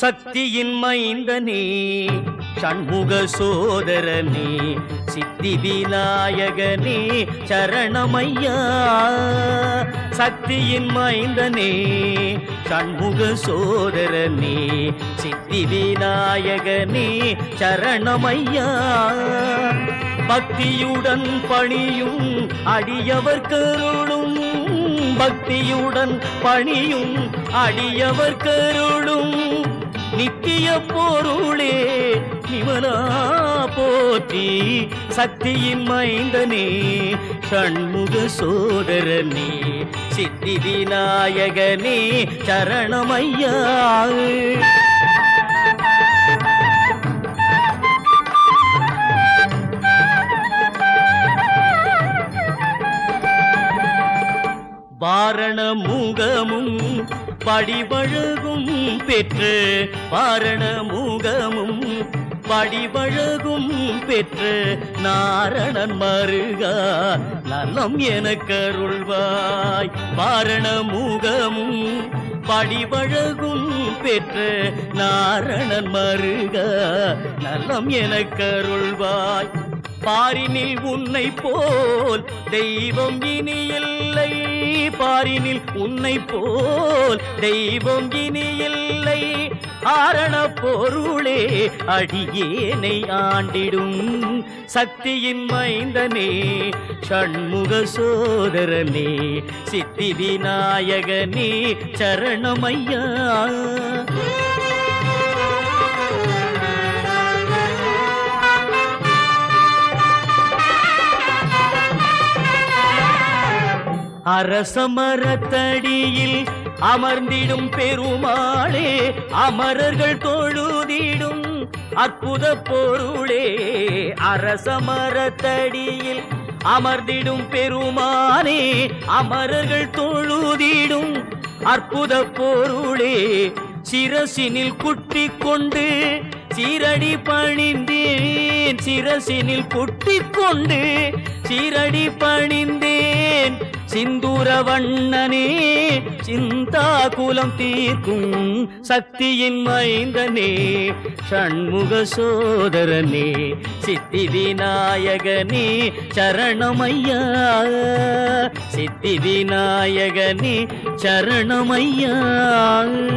சக்தியின் மைந்தனே சண்முக சோதரனே சித்தி விநாயகனே சரணமையா சக்தியின் மைந்தனே சண்முக சோதரனே சித்தி விநாயகனே சரணமையா பக்தியுடன் பணியும் அடியவர் கருளும் பக்தியுடன் பணியும் அடியவர் கருளும் நித்திய பொருளே நிமலா போற்றி சக்தியின் மைந்தனே ஷண்முக சோதரனே சித்தி விநாயகனே சரணமையா வாரண முகமும் படிவழகும் பெற்று வாரண முகமும் படிவழகும் பெற்று நாரணன் மருகா நலம் என கருள்வாய் வாரண முகமும் படிவழகும் பெற்று நாரணன் மருகா நலம் என கருள்வாய் பாரினில் உன்னை போல் தெய்வம் இனி இல்லை பாரினில் உன்னை போல் தெய்வம் இனி இல்லை ஆரண பொருளே அடியேனை ஆண்டிடும் சக்தியின் மைந்தனே ஷண்முக சோதரனே சித்தி விநாயகனே சரணமையா அரசமரத்தடியில் அமர்ந்திடும் பெருமாளே அமரர்கள் தொழுதிடும் அற்புத பொருளே அரசமரத்தடியில் அமர்ந்திடும் பெருமானே அமரர்கள் தொழுதிடும் அற்புத பொருளே சிரசினில் குட்டி கொண்டு சீரடி பணிந்தேன் சிரசினில் குட்டி கொண்டு சீரடி பணிந்தேன் சிந்தூர வண்ணனே சிந்தாகுலம் தீர்க்கும் சக்தியின் மைந்தனே ஷண்முக சோதரனே சித்தி விநாயகனே சரணமையா சித்தி விநாயகனே சரணமையா